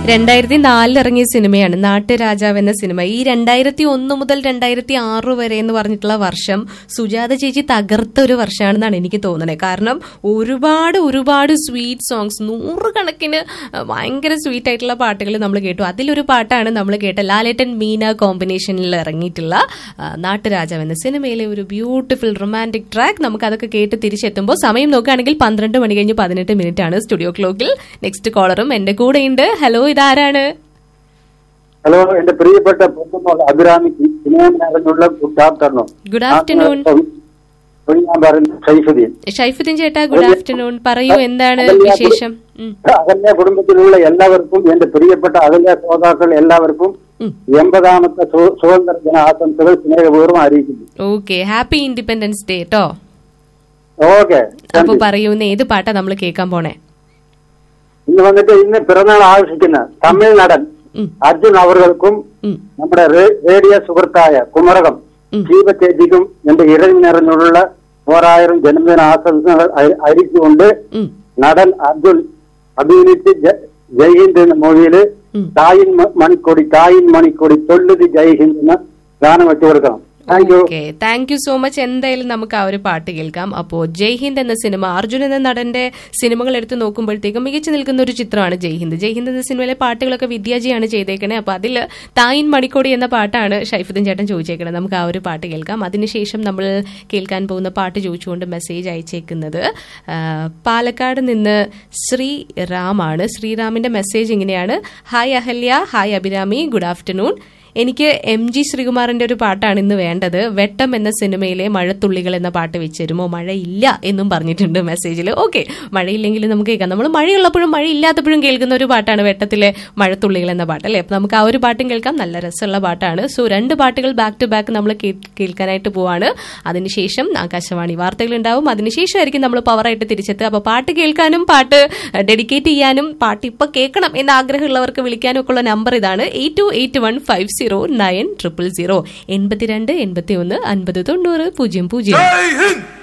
രണ്ടായിരത്തി നാലിൽ ഇറങ്ങിയ സിനിമയാണ് നാട്ടുരാജാവ് എന്ന സിനിമ ഈ രണ്ടായിരത്തി ഒന്ന് മുതൽ രണ്ടായിരത്തി ആറ് വരെ എന്ന് പറഞ്ഞിട്ടുള്ള വർഷം സുജാത ചേച്ചി തകർത്ത ഒരു വർഷമാണെന്നാണ് എനിക്ക് തോന്നുന്നത് കാരണം ഒരുപാട് ഒരുപാട് സ്വീറ്റ് സോങ്സ് നൂറുകണക്കിന് ഭയങ്കര സ്വീറ്റ് ആയിട്ടുള്ള പാട്ടുകൾ നമ്മൾ കേട്ടു അതിലൊരു പാട്ടാണ് നമ്മൾ കേട്ട ലാലേട്ടൻ മീന കോമ്പിനേഷനിൽ ഇറങ്ങിയിട്ടുള്ള ആ, നാട്ടുരാജാവ് എന്ന സിനിമയിലെ ഒരു ബ്യൂട്ടിഫുൾ റൊമാൻറ്റിക് ട്രാക്ക് നമുക്ക് അതൊക്കെ കേട്ട് തിരിച്ചെത്തുമ്പോൾ സമയം നോക്കുകയാണെങ്കിൽ പന്ത്രണ്ട് മണി കഴിഞ്ഞ് പതിനെട്ട് മിനിറ്റ് ആണ് സ്റ്റുഡിയോ ക്ലോക്കിൽ നെക്സ്റ്റ് കോളറും എന്റെ കൂടെയുണ്ട് ഹലോ ഇതാരാണ് ഹലോ എന്റെ പ്രിയപ്പെട്ട പൊന്നുമോൾ അഭിരാമിക്ക് സ്നേഹനകനുള്ള ഗുഡ് ആഫ്റ്റർനൂൺ ഗുഡ് ആഫ്റ്റർനൂൺ ഞാൻ പറയുന്നത് സൈഫുദ്ദീൻ ഷൈഫുദ്ദീൻ ചേട്ടാ ഗുഡ് ആഫ്റ്റർനൂൺ പറയൂ എന്താണ് വിശേഷം ഉം, അകല്യ കുടുംബത്തിലുള്ള എല്ലാവർക്കും എന്റെ പ്രിയപ്പെട്ട അകല്യ ശ്രോതാക്കൾ എല്ലാവർക്കും ഉം. എൺപതാമത്തെ സു- സുതന്ത്ര ദിന ആശംസകൾ സ്നേഹപൂർവ്വം അറിയിക്കുന്നു ഓക്കെ ഹാപ്പി ഇൻഡിപെൻഡൻസ് ഡേ കേട്ടോ ഓക്കെ അപ്പൊ പറയൂ ഇന്ന് ഏത് പാട്ടാ നമ്മൾ കേൾക്കാൻ പോണേ ഇന്ന് വന്നിട്ട് ഇന്ന് പിറന്നാൾ ആഘോഷിക്കുന്ന തമിഴ് നടൻ ഉം. അർജുൻ അവർക്കും ഉം, നമ്മുടെ റേ- റേഡിയോ സുഹൃത്തായ കുമരകം ഉം. ജീവ ചേച്ചിക്കും എന്റെ ഇറങ്ങി നിറഞ്ഞുള്ള ഓരായിരം ജന്മദിന ആശംസകൾ അരി- അരിച്ചുകൊണ്ട് ഉം, നടൻ അബ്ദുൽ അഭിനയിച്ച് ജ- ജയ്ഹിന്ദ് എന്ന മൂവിയില് ഉം. തായിൻ മ- മണിക്കൊടി തായിൻ മണിക്കൊടി തൊല്ലുതി ജയ്ഹിന്ദ് എന്ന ഗാനം വെച്ചു കൊടുക്കണം thank you okay thank you so much എന്തായാലും നമുക്ക് ആ ഒരു പാട്ട് കേൾക്കാം അപ്പോ ജയ്ഹിന്ദ് എന്ന സിനിമ അർജുൻ എന്ന നടന്റെ സിനിമകൾ എടുത്ത് നോക്കുമ്പോഴത്തേക്കും മികച്ചു നിൽക്കുന്ന ഒരു ചിത്രമാണ് ജയ്ഹിന്ദ് ജയ്ഹിന്ദ് എന്ന സിനിമയിലെ പാട്ടുകളൊക്കെ വിദ്യാജിയാണ് ചെയ്തേക്കണേ അപ്പൊ അതിൽ തായിൻ മണിക്കോടി എന്ന പാട്ടാണ് ഷൈഫുദ്ദീൻ ചേട്ടൻ ചോദിച്ചേക്കണത് നമുക്ക് ആ ഒരു പാട്ട് കേൾക്കാം അതിനുശേഷം നമ്മൾ കേൾക്കാൻ പോകുന്ന പാട്ട് ചോദിച്ചുകൊണ്ട് മെസ്സേജ് അയച്ചേക്കുന്നത് ആ, പാലക്കാട് നിന്ന് ശ്രീറാമാണ് ശ്രീറാമിന്റെ മെസ്സേജ് ഇങ്ങനെയാണ് hi Ahalya hi Abhirami good afternoon എനിക്ക് എം ജി ശ്രീകുമാറിന്റെ ഒരു പാട്ടാണ് ഇന്ന് വേണ്ടത് വെട്ടം എന്ന സിനിമയിലെ മഴത്തുള്ളികൾ എന്ന പാട്ട് വെച്ചുതരുമോ മഴയില്ല എന്നും പറഞ്ഞിട്ടുണ്ട് മെസ്സേജിൽ ഓക്കെ മഴയില്ലെങ്കിലും നമുക്ക് കേൾക്കാം നമ്മൾ മഴയുള്ളപ്പോഴും മഴയില്ലാത്തപ്പോഴും കേൾക്കുന്ന ഒരു പാട്ടാണ് വെട്ടത്തിലെ മഴത്തുള്ളികൾ എന്ന പാട്ട് അല്ലേ അപ്പൊ നമുക്ക് ആ ഒരു പാട്ടും കേൾക്കാം നല്ല രസമുള്ള പാട്ടാണ് സോ രണ്ട് പാട്ടുകൾ ബാക്ക് ടു ബാക്ക് നമ്മൾ കേൾക്കാനായിട്ട് പോവാണ് അതിനുശേഷം ആകാശവാണി വാർത്തകൾ ഉണ്ടാവും അതിനുശേഷമായിരിക്കും നമ്മൾ പവറായിട്ട് തിരിച്ചെത്തുക അപ്പൊ പാട്ട് കേൾക്കാനും പാട്ട് ഡെഡിക്കേറ്റ് ചെയ്യാനും പാട്ട് ഇപ്പൊ കേൾക്കണം എന്ന ആഗ്രഹമുള്ളവർക്ക് വിളിക്കാനും ഒക്കെ ഉള്ള നമ്പർ ഇതാണ് eight two eight one five zero nine triple zero എൺപത്തിരണ്ട് എൺപത്തി ഒന്ന് അൻപത് തൊണ്ണൂറ് പൂജ്യം പൂജ്യം ജയ് ഹിന്ദ്